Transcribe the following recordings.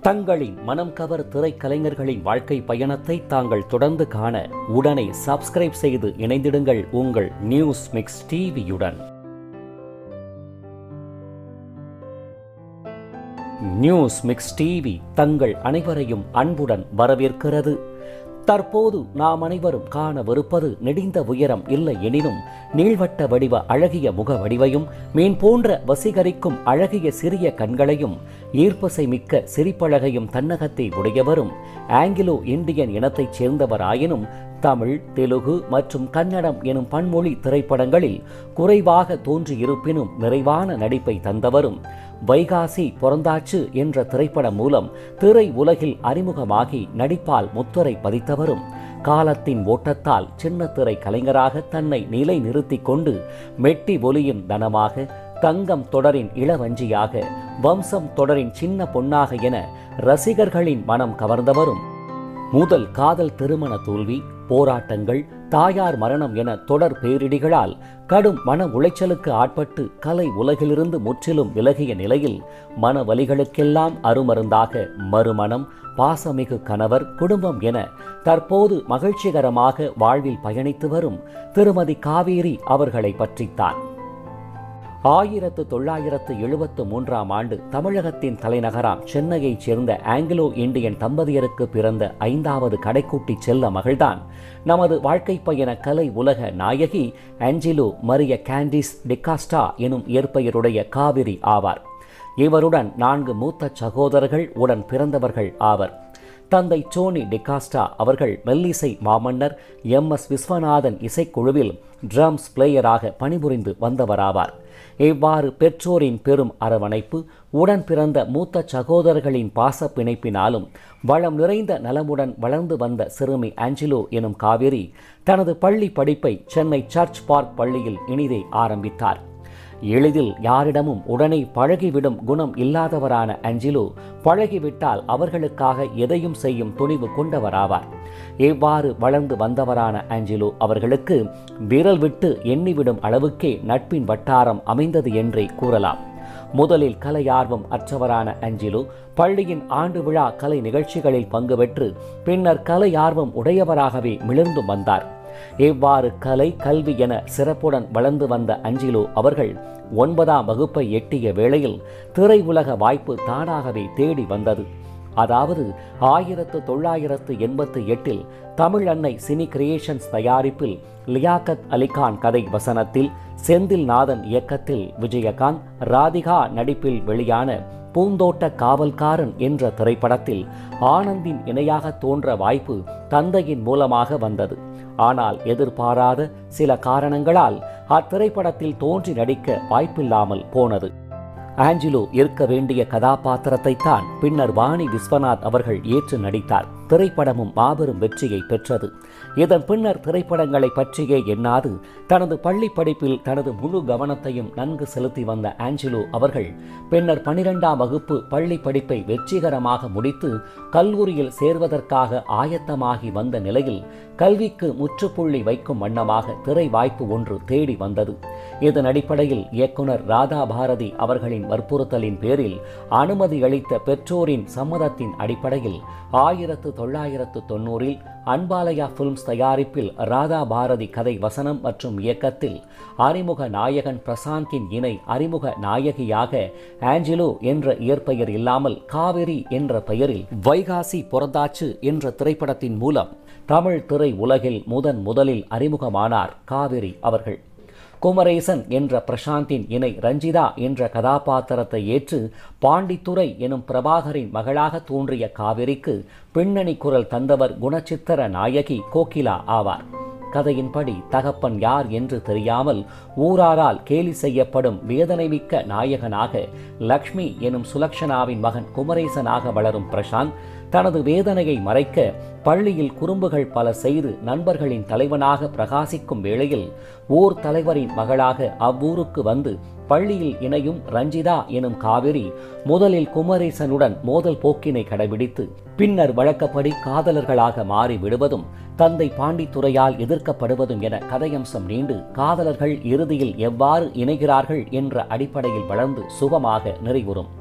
தங்களின் மனம் கவர் திரைக்கலைஞர்களின் வாழ்க்கை பயணத்தை தாங்கள் தொடர்ந்து காண உடனே சப்ஸ்கிரைப் செய்து இணைந்திடுங்கள் உங்கள் நியூஸ் மிக்ஸ் டிவியுடன் நியூஸ் மிக்ஸ் டிவி தங்கள் அனைவரையும் அன்புடன் வரவேற்கிறது தற்போது நாம் அனைவரும் காணவிருப்பது நெடிந்த உயரம் இல்லை எனினும் நீள்வட்ட வடிவ அழகிய முக வடிவையும் மீன் போன்ற வசீகரிக்கும் அழகிய சிறிய கண்களையும் ஈர்ப்பசை மிக்க சிரிப்பழகையும் தன்னகத்தை உடையவரும் ஆங்கிலோ இந்தியன் இனத்தைச் சேர்ந்தவராயினும் தமிழ் தெலுகு மற்றும் கன்னடம் எனும் பன்மொழி திரைப்படங்களில் குறைவாக தோன்றியிருப்பினும் நிறைவான நடிப்பை தந்தவரும் வைகாசி பொறந்தாச்சு என்ற திரைப்படம் மூலம் திரை உலகில் அறிமுகமாகி நடிப்பால் முத்துரை பதித்தவரும் காலத்தின் ஓட்டத்தால் சின்ன திரை கலைஞராக தன்னை நிலை நிறுத்திக் கொண்டு மெட்டி ஒலியின் தனமாக தங்கம் தொடரின் இளவஞ்சியாக வம்சம் தொடரின் சின்ன பொன்னாக என ரசிகர்களின் மனம் கவர்ந்தவரும் முதல் காதல் திருமண தோல்வி போராட்டங்கள் தாயார் மரணம் என தொடர் பேரிடிகளால் கடும் மன உளைச்சலுக்கு ஆட்பட்டு கலை உலகிலிருந்து முற்றிலும் விலகிய நிலையில் மன வலிகளுக்கெல்லாம் அருமருந்தாக மறுமணம் பாசமிகு கணவர் குடும்பம் என தற்போது மகிழ்ச்சிகரமாக வாழ்வில் பயணித்து வரும் திருமதி காவேரி அவர்களை பற்றித்தான் ஆயிரத்து தொள்ளாயிரத்து எழுபத்து மூன்றாம் ஆண்டு தமிழகத்தின் தலைநகராம் சென்னையைச் சேர்ந்த ஆங்கிலோ இந்தியன் தம்பதியருக்கு பிறந்த ஐந்தாவது கடைக்குட்டி செல்ல மகள்தான் நமது வாழ்க்கை பயண கலை உலக நாயகி ஆஞ்சிலோ மரிய கேண்டிஸ் டிகாஸ்டா எனும் இயற்பெயருடைய காவிரி ஆவார் இவருடன் நான்கு மூத்த சகோதரர்கள் உடன் பிறந்தவர்கள் ஆவர் தந்தை சோனி டிகாஸ்டா அவர்கள் மெல்லிசை மாமன்னர் எம் எஸ் விஸ்வநாதன் இசைக்குழுவில் ட்ரம்ஸ் பிளேயராக பணிபுரிந்து வந்தவராவார் இவ்வாறு பெற்றோரின் பெரும் அரவணைப்பு உடன் பிறந்த மூத்த சகோதரர்களின் பாச பிணைப்பினாலும் வளம் நிறைந்த நலமுடன் வளர்ந்து வந்த சிறுமி ஆஞ்சிலோ எனும் காவேரி தனது பள்ளி படிப்பை சென்னை சர்ச் பார்க் பள்ளியில் இனிதே ஆரம்பித்தார் எளிதில் யாரிடமும் உடனே பழகிவிடும் குணம் இல்லாதவரான அஞ்சிலோ பழகிவிட்டால் அவர்களுக்காக எதையும் செய்யும் துணிவு கொண்டவராவார் இவ்வாறு வளர்ந்து வந்தவரான ஆஞ்சிலோ அவர்களுக்கு விரல் விட்டு எண்ணிவிடும் அளவுக்கே நட்பின் வட்டாரம் அமைந்தது என்றே கூறலாம் முதலில் கலை ஆர்வம் அற்றவரான அஞ்சிலு பள்ளியின் ஆண்டு விழா கலை நிகழ்ச்சிகளில் பங்கு பெற்று பின்னர் கலை ஆர்வம் உடையவராகவே மிளர்ந்து வந்தார் இவ்வாறு கலை கல்வி என சிறப்புடன் வளர்ந்து வந்த அஞ்சிலோ அவர்கள் ஒன்பதாம் வகுப்பை எட்டிய வேளையில் திரை உலக வாய்ப்பு தானாகவே தேடி வந்தது அதாவது ஆயிரத்து தொள்ளாயிரத்து எண்பத்தி எட்டில் தமிழ் அன்னை சினி கிரியேஷன்ஸ் தயாரிப்பில் லியாக்கத் அலிகான் கதை வசனத்தில் செந்தில் நாதன் இயக்கத்தில் விஜயகாந்த் ராதிகா நடிப்பில் வெளியான பூந்தோட்ட காவல்காரன் என்ற திரைப்படத்தில் ஆனந்தின் இணையாக தோன்ற வாய்ப்பு தந்தையின் மூலமாக வந்தது ஆனால் எதிர்பாராத சில காரணங்களால் அத்திரைப்படத்தில் தோன்றி நடிக்க வாய்ப்பில்லாமல் போனது ஆஞ்சிலோ இருக்க வேண்டிய கதாபாத்திரத்தை தான் பின்னர் வாணி விஸ்வநாத் அவர்கள் ஏற்று நடித்தார் திரைப்படமும் மாபெரும் வெற்றியை பெற்றது இதன் பின்னர் திரைப்படங்களை பற்றியே எண்ணாது தனது பள்ளி படிப்பில் தனது முழு கவனத்தையும் நன்கு செலுத்தி வந்த ஆஞ்சிலோ அவர்கள் பின்னர் பனிரெண்டாம் வகுப்பு பள்ளி படிப்பை வெற்றிகரமாக முடித்து கல்லூரியில் சேர்வதற்காக ஆயத்தமாகி வந்த நிலையில் கல்விக்கு முற்றுப்புள்ளி வைக்கும் வண்ணமாக திரை வாய்ப்பு ஒன்று தேடி வந்தது இதன் அடிப்படையில் இயக்குனர் ராதா பாரதி அவர்களின் வற்புறுத்தலின் பேரில் அனுமதி அளித்த பெற்றோரின் சம்மதத்தின் அடிப்படையில் ஆயிரத்து தொள்ளாயிரத்து தொண்ணூறில் அன்பாலயா பிலிம்ஸ் தயாரிப்பில் ராதா பாரதி கதை வசனம் மற்றும் இயக்கத்தில் அறிமுக நாயகன் பிரசாந்தின் இணை அறிமுக நாயகியாக ஆஞ்சிலோ என்ற இயற்பெயர் இல்லாமல் காவிரி என்ற பெயரில் வைகாசி பொறந்தாச்சு என்ற திரைப்படத்தின் மூலம் தமிழ் திரை உலகில் முதன் முதலில் அறிமுகமானார் காவிரி அவர்கள் குமரேசன் என்ற பிரசாந்தின் இணை ரஞ்சிதா என்ற கதாபாத்திரத்தை ஏற்று பாண்டித்துறை எனும் பிரபாகரின் மகளாக தோன்றிய காவிரிக்கு பின்னணி குரல் தந்தவர் குணச்சித்திர நாயகி கோகிலா ஆவார் கதையின்படி தகப்பன் யார் என்று தெரியாமல் ஊராரால் கேலி செய்யப்படும் வேதனைமிக்க நாயகனாக லக்ஷ்மி எனும் சுலக்ஷனாவின் மகன் குமரேசனாக வளரும் பிரசாந்த் தனது வேதனையை மறைக்க பள்ளியில் குறும்புகள் பல செய்து நண்பர்களின் தலைவனாக பிரகாசிக்கும் வேளையில் ஊர் தலைவரின் மகளாக அவ்வூருக்கு வந்து பள்ளியில் இணையும் ரஞ்சிதா எனும் காவிரி முதலில் குமரேசனுடன் மோதல் போக்கினை கடைபிடித்து பின்னர் வழக்கப்படி காதலர்களாக மாறி விடுவதும் தந்தை பாண்டித்துறையால் எதிர்க்கப்படுவதும் என கதையம்சம் நீண்டு காதலர்கள் இறுதியில் எவ்வாறு இணைகிறார்கள் என்ற அடிப்படையில் வளர்ந்து சுகமாக நிறைவுறும்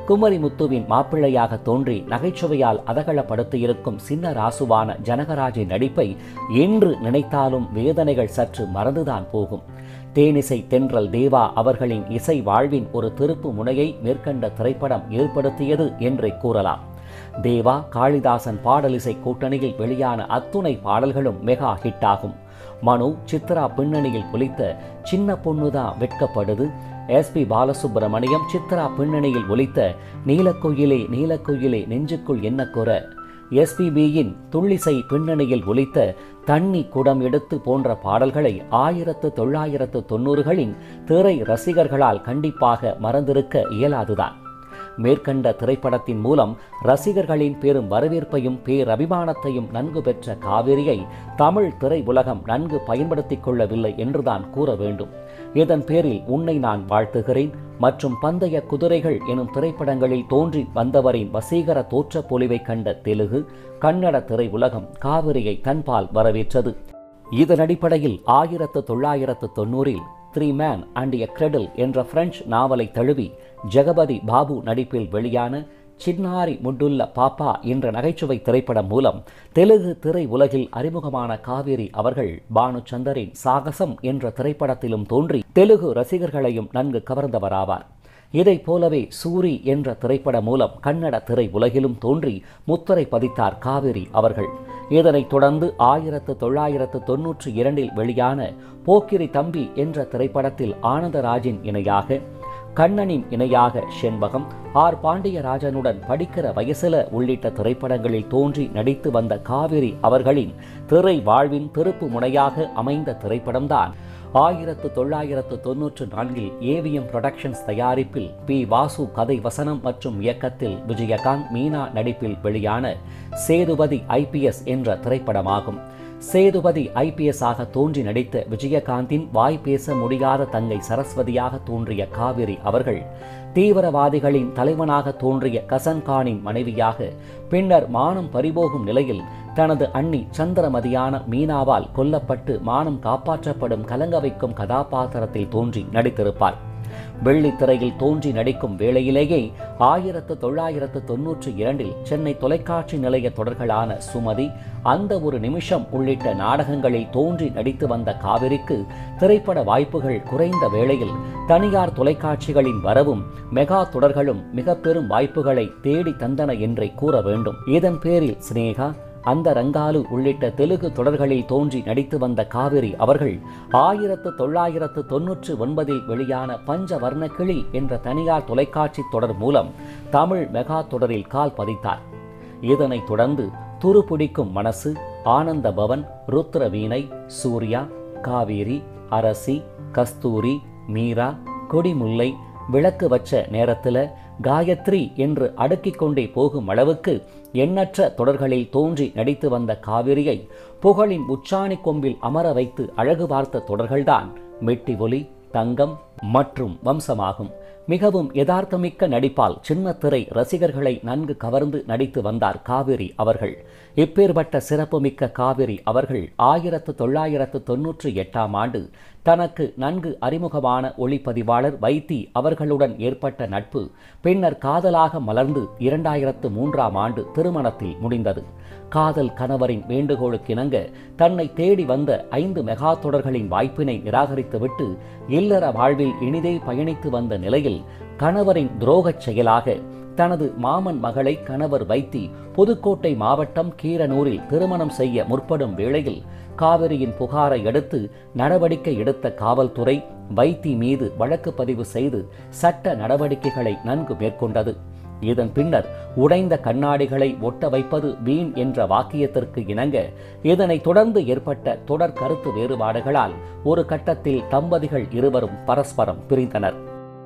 குமரிமுத்துவின் மாப்பிள்ளையாக தோன்றி நகைச்சுவையால் அதகலப்படுத்தியிருக்கும் சின்ன ராசுவான ஜனகராஜின் நடிப்பை என்று நினைத்தாலும் வேதனைகள் சற்று மறந்துதான் போகும் தேனிசை தென்றல் தேவா அவர்களின் இசை வாழ்வின் ஒரு திருப்பு முனையை மேற்கண்ட திரைப்படம் ஏற்படுத்தியது என்றே கூறலாம் தேவா காளிதாசன் பாடலிசை கூட்டணியில் வெளியான அத்துணை பாடல்களும் மெகா ஹிட் ஆகும் மனு சித்ரா பின்னணியில் ஒலித்த சின்ன பொண்ணுதான் வெட்கப்படுது எஸ்பி பாலசுப்பிரமணியம் சித்ரா பின்னணியில் ஒலித்த நீலக்குயிலே நீலக்குயிலே நெஞ்சுக்குள் என்ன குற எஸ்பிபியின் துள்ளிசை பின்னணியில் ஒலித்த தண்ணி குடம் எடுத்து போன்ற பாடல்களை ஆயிரத்து தொள்ளாயிரத்து தொண்ணூறுகளின் திரை ரசிகர்களால் கண்டிப்பாக மறந்திருக்க இயலாதுதான் மேற்கண்ட திரைப்படத்தின் மூலம் ரசிகர்களின் பெரும் வரவேற்பையும் பேரபிமானத்தையும் நன்கு பெற்ற காவிரியை தமிழ் திரை உலகம் நன்கு பயன்படுத்திக் கொள்ளவில்லை என்றுதான் கூற வேண்டும் இதன் பேரில் உன்னை நான் வாழ்த்துகிறேன் மற்றும் பந்தய குதிரைகள் எனும் திரைப்படங்களில் தோன்றி வந்தவரின் வசீகர தோற்ற பொலிவை கண்ட தெலுகு கன்னட திரை உலகம் காவிரியை தன்பால் வரவேற்றது இதன் அடிப்படையில் ஆயிரத்து தொள்ளாயிரத்து தொண்ணூறில் three men and a cradle என்ற பிரெஞ்சு நாவலை தழுவி ஜெகபதி பாபு நடிப்பில் வெளியான சின்னாரி முட்டுள்ள பாப்பா என்ற நகைச்சுவை திரைப்படம் மூலம் தெலுங்கு திரை உலகில் அறிமுகமான காவேரி அவர்கள் பானுச்சந்தரின் சாகசம் என்ற திரைப்படத்திலும் தோன்றி தெலுங்கு ரசிகர்களையும் நன்கு கவர்ந்தவராவார் இதைப் போலவே சூரி என்ற திரைப்படம் மூலம் கன்னட திரை உலகிலும் தோன்றி முத்திரை பதித்தார் காவேரி அவர்கள் இதனைத் தொடர்ந்து ஆயிரத்து தொள்ளாயிரத்து தொன்னூற்றி இரண்டில் வெளியான போக்கிரி தம்பி என்ற திரைப்படத்தில் ஆனந்தராஜின் இணையாக கண்ணனின் இணையாக செண்பகம் ஆர் பாண்டியராஜனுடன் படிக்கிற வயசுல உள்ளிட்ட திரைப்படங்களில் தோன்றி நடித்து வந்த காவிரி அவர்களின் திரை வாழ்வின் திருப்பு முனையாக அமைந்த திரைப்படம்தான் ஆயிரத்து தொள்ளாயிரத்து தொன்னூற்று நான்கில் ஏவிஎம் புரொடக்ஷன்ஸ் தயாரிப்பில் பி வாசு கதை வசனம் மற்றும் இயக்கத்தில் விஜயகாந்த் மீனா நடிப்பில் வெளியான சேதுபதி ஐபிஎஸ் என்ற திரைப்படமாகும் சேதுபதி ஐபிஎஸ் ஆக தோன்றி நடித்த விஜயகாந்தின் வாய் பேச முடியாத தங்கை சரஸ்வதியாக தோன்றிய காவிரி அவர்கள் தீவிரவாதிகளின் தலைவனாக தோன்றிய கசன்கானின் மனைவியாக பின்னர் மானம் பறிபோகும் நிலையில் தனது அண்ணி சந்திரமதியான மீனாவால் கொல்லப்பட்டு மானம் காப்பாற்றப்படும் கலங்க வைக்கும் கதாபாத்திரத்தில் தோன்றி நடித்திருப்பார் வெள்ளித்திரையில் தோன்றி நடிக்கும் வேளையிலேயே ஆயிரத்து தொள்ளாயிரத்து தொன்னூற்றி இரண்டில் சென்னை தொலைக்காட்சி நிலைய தொடர்களான சுமதி அந்த ஒரு நிமிஷம் உள்ளிட்ட நாடகங்களில் தோன்றி நடித்து வந்த காவிரிக்கு திரைப்பட வாய்ப்புகள் குறைந்த வேளையில் தனியார் தொலைக்காட்சிகளின் வரவும் மெகா தொடர்களும் மிக பெரும் வாய்ப்புகளை தேடி தந்தன என்றே கூற வேண்டும் இதன் பேரில் சினேகா அந்த ரங்காலு உள்ளிட்ட தெலுங்கு தொடர்களில் தோன்றி நடித்து வந்த காவிரி அவர்கள் ஆயிரத்து தொள்ளாயிரத்து தொன்னூற்று ஒன்பதில் வெளியான பஞ்ச வர்ணக்கிளி என்ற தனியார் தொலைக்காட்சி தொடர் மூலம் தமிழ் மெகா தொடரில் கால் பதித்தார் இதனைத் தொடர்ந்து துருப்பிடிக்கும் மனசு ஆனந்த பவன் ருத்ர வீணை சூர்யா காவேரி அரசி கஸ்தூரி மீரா கொடிமுல்லை விளக்கு வச்ச நேரத்துல காயத்ரி என்று அடுக்கிக் கொண்டே போகும் அளவுக்கு எண்ணற்ற தொடர்களில் தோன்றி நடித்து வந்த காவிரியை புகழின் உச்சாணி கொம்பில் அமர வைத்து அழகு பார்த்த தொடர்கள்தான் மெட்டி ஒலி தங்கம் மற்றும் வம்சமாகும் மிகவும் யதார்த்தமிக்க நடிப்பால் சின்னத்திரை ரசிகர்களை நன்கு கவர்ந்து நடித்து வந்தார் காவிரி அவர்கள் இப்பேற்பட்ட சிறப்புமிக்க காவிரி அவர்கள் ஆயிரத்து தொள்ளாயிரத்து தொன்னூற்றி எட்டாம் ஆண்டு தனக்கு நன்கு அறிமுகமான ஒளிப்பதிவாளர் வைத்தி அவர்களுடன் ஏற்பட்ட நட்பு பின்னர் காதலாக மலர்ந்து இரண்டாயிரத்து மூன்றாம் ஆண்டு திருமணத்தில் முடிந்தது காதல் கணவரின் வேண்டுகோளுக்கிணங்க தன்னை தேடி வந்த ஐந்து மெகா தொடர்களின் வாய்ப்பினை நிராகரித்துவிட்டு இல்லற வாழ்வில் இனிதே பயணித்து வந்த நிலையில் கணவரின் துரோகச் செயலாக தனது மாமன் மகளை கணவர் வைத்தி புதுக்கோட்டை மாவட்டம் கீரனூரில் திருமணம் செய்ய முற்படும் வேளையில் காவிரியின் புகாரை அடுத்து நடவடிக்கை எடுத்த காவல்துறை வைத்தி மீது வழக்கு பதிவு செய்து சட்ட நடவடிக்கைகளை நன்கு மேற்கொண்டது இதன் பின்னர் உடைந்த கண்ணாடிகளை ஒட்ட வைப்பது வீண் என்ற வாக்கியத்திற்கு இணங்க இதனைத் தொடர்ந்து ஏற்பட்ட தொடர் கருத்து வேறுபாடுகளால் ஒரு கட்டத்தில் தம்பதிகள் இருவரும் பரஸ்பரம் பிரிந்தனர்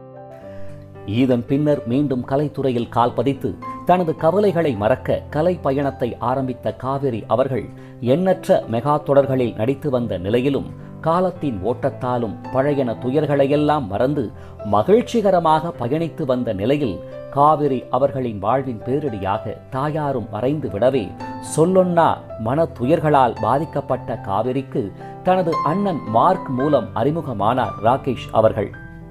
இதன் பின்னர் மீண்டும் கலைத்துறையில் கால் பதித்து தனது கவலைகளை மறக்க கலை பயணத்தை ஆரம்பித்த காவிரி அவர்கள் எண்ணற்ற மெகா தொடர்களில் நடித்து வந்த நிலையிலும் காலத்தின் ஓட்டத்தாலும் பழையன துயர்களையெல்லாம் மறந்து மகிழ்ச்சிகரமாக பயணித்து வந்த நிலையில் காவிரி அவர்களின் வாழ்வின் பேரிடியாக தாயாரும் மறைந்து விடவே சொல்லொன்னா மன துயர்களால் பாதிக்கப்பட்ட காவிரிக்கு தனது அண்ணன் மார்க் மூலம் அறிமுகமானார் ராகேஷ் அவர்கள்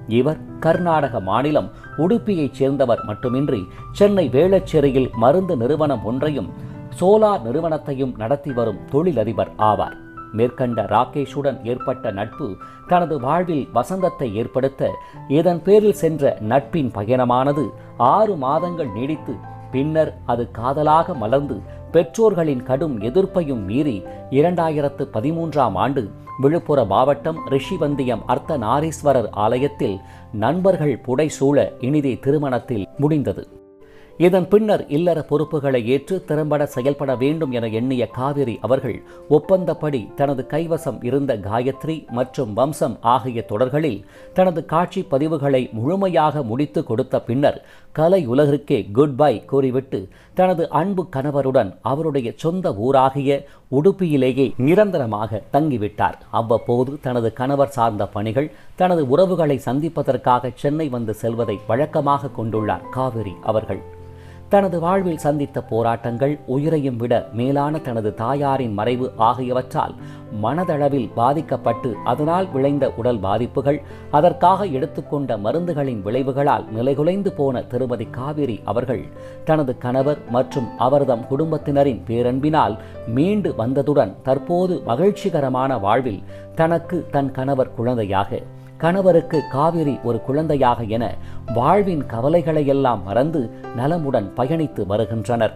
இவர் கர்நாடக மாநிலம் உடுப்பியைச் சேர்ந்தவர் மட்டுமின்றி சென்னை வேளச்சேரியில் மருந்து நிறுவனம் ஒன்றையும் சோலார் நிறுவனத்தையும் நடத்தி வரும் தொழிலதிபர் ஆவார் மேற்கண்ட ராகேஷுடன் ஏற்பட்ட நட்பு தனது வாழ்வில் வசந்தத்தை ஏற்படுத்த இதன் பேரில் சென்ற நட்பின் பயணமானது ஆறு மாதங்கள் நீடித்து பின்னர் அது காதலாக மலர்ந்து பெற்றோர்களின் கடும் எதிர்ப்பையும் மீறி இரண்டாயிரத்து பதிமூன்றாம் ஆண்டு விழுப்புர மாவட்டம் ரிஷிவந்தியம் அர்த்த நாரீஸ்வரர் ஆலயத்தில் நண்பர்கள் புடைசூழ இனிதே திருமணத்தில் முடிந்தது இதன் பின்னர் இல்லற பொறுப்புகளை ஏற்று திறம்பட செயல்பட வேண்டும் என எண்ணிய காவிரி அவர்கள் ஒப்பந்தப்படி தனது கைவசம் இருந்த காயத்ரி மற்றும் வம்சம் ஆகிய தொடர்களில் தனது காட்சி பதிவுகளை முழுமையாக முடித்து கொடுத்த பின்னர் கலை உலகிற்கே குட் பை கூறிவிட்டு தனது அன்பு கணவருடன் அவருடைய சொந்த ஊராகிய உடுப்பியிலேயே நிரந்தரமாக தங்கிவிட்டார் அவ்வப்போது தனது கணவர் சார்ந்த பணிகள் தனது உறவுகளை சந்திப்பதற்காக சென்னை வந்து செல்வதை வழக்கமாக கொண்டுள்ளார் காவிரி அவர்கள் தனது வாழ்வில் சந்தித்த போராட்டங்கள் உயிரையும் விட மேலான தனது தாயாரின் மறைவு ஆகியவற்றால் மனதளவில் பாதிக்கப்பட்டு அதனால் விளைந்த உடல் பாதிப்புகள் அதற்காக எடுத்துக்கொண்ட மருந்துகளின் விளைவுகளால் நிலைகுலைந்து போன திருமதி காவிரி அவர்கள் தனது கணவர் மற்றும் அவர்தம் குடும்பத்தினரின் பேரன்பினால் மீண்டு வந்ததுடன் தற்போது மகிழ்ச்சிகரமான வாழ்வில் தனக்கு தன் கணவர் குழந்தையாக கணவருக்கு காவிரி ஒரு குழந்தையாக என வாழ்வின் கவலைகளையெல்லாம் மறந்து நலமுடன் பயணித்து வருகின்றனர்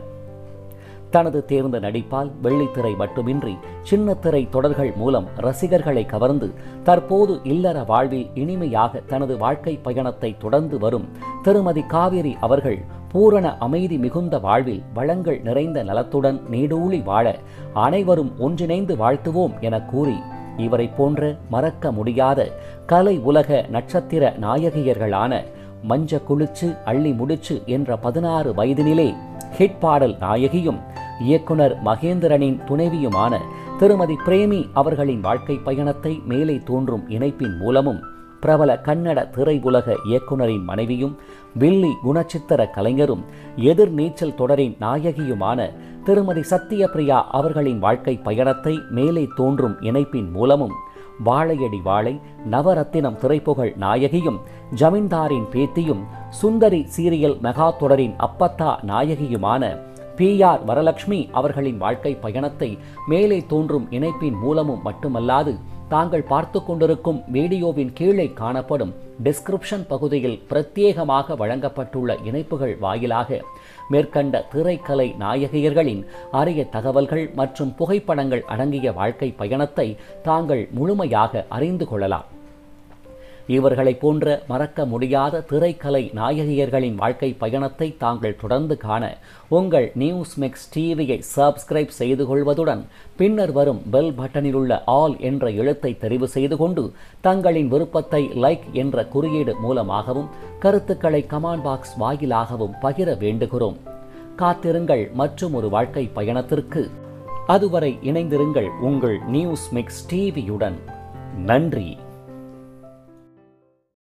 தனது தேர்ந்த நடிப்பால் வெள்ளித்திரை மட்டுமின்றி சின்னத்திரை தொடர்கள் மூலம் ரசிகர்களை கவர்ந்து தற்போது இல்லற வாழ்வில் இனிமையாக தனது வாழ்க்கை பயணத்தை தொடர்ந்து வரும் திருமதி காவேரி அவர்கள் பூரண அமைதி மிகுந்த வாழ்வில் வளங்கள் நிறைந்த நலத்துடன் நீடூழி வாழ அனைவரும் ஒன்றிணைந்து வாழ்த்துவோம் என கூறி இவரை போன்ற மறக்க முடியாத கலை உலக நட்சத்திர நாயகியர்களான மஞ்ச குளிச்சு அள்ளி முடிச்சு என்ற பதினாறு வயதினிலே ஹிட் பாடல் நாயகியும் இயக்குனர் மகேந்திரனின் துணைவியுமான திருமதி பிரேமி அவர்களின் வாழ்க்கை பயணத்தை மேலே தோன்றும் இணைப்பின் மூலமும் பிரபல கன்னட திரையுலக இயக்குனரின் மனைவியும் வில்லி குணச்சித்திர கலைஞரும் எதிர்நீச்சல் தொடரின் நாயகியுமான திருமதி சத்யபிரியா அவர்களின் வாழ்க்கை பயணத்தை மேலே தோன்றும் இணைப்பின் மூலமும் வாழையடி வாழை நவரத்தினம் திரைப்புகழ் நாயகியும் ஜமீன்தாரின் பேத்தியும் சுந்தரி சீரியல் மெகா தொடரின் அப்பத்தா நாயகியுமான பி ஆர் வரலட்சுமி அவர்களின் வாழ்க்கை பயணத்தை மேலே தோன்றும் இணைப்பின் மூலமும் மட்டுமல்லாது தாங்கள் பார்த்து கொண்டிருக்கும் வீடியோவின் கீழே காணப்படும் டிஸ்கிரிப்ஷன் பகுதியில் பிரத்யேகமாக வழங்கப்பட்டுள்ள இணைப்புகள் வாயிலாக மேற்கண்ட திரைக்கலை நாயகியர்களின் அரிய தகவல்கள் மற்றும் புகைப்படங்கள் அடங்கிய வாழ்க்கை பயணத்தை தாங்கள் முழுமையாக அறிந்து கொள்ளலாம் இவர்களைப் போன்ற மறக்க முடியாத திரைக்கலை நாயகியர்களின் வாழ்க்கை பயணத்தை தாங்கள் தொடர்ந்து காண உங்கள் நியூஸ் மிக்ஸ் டிவியை சப்ஸ்கிரைப் செய்து கொள்வதுடன் பின்னர் வரும் பெல் பட்டனில் உள்ள ஆல் என்ற எழுத்தை தெரிவு செய்து கொண்டு தங்களின் விருப்பத்தை லைக் என்ற குறியீடு மூலமாகவும் கருத்துக்களை கமாண்ட் பாக்ஸ் வாயிலாகவும் பகிர வேண்டுகிறோம் காத்திருங்கள் மற்றும் ஒரு வாழ்க்கை பயணத்திற்கு அதுவரை இணைந்திருங்கள் உங்கள் நியூஸ் மிக்ஸ் டிவியுடன் நன்றி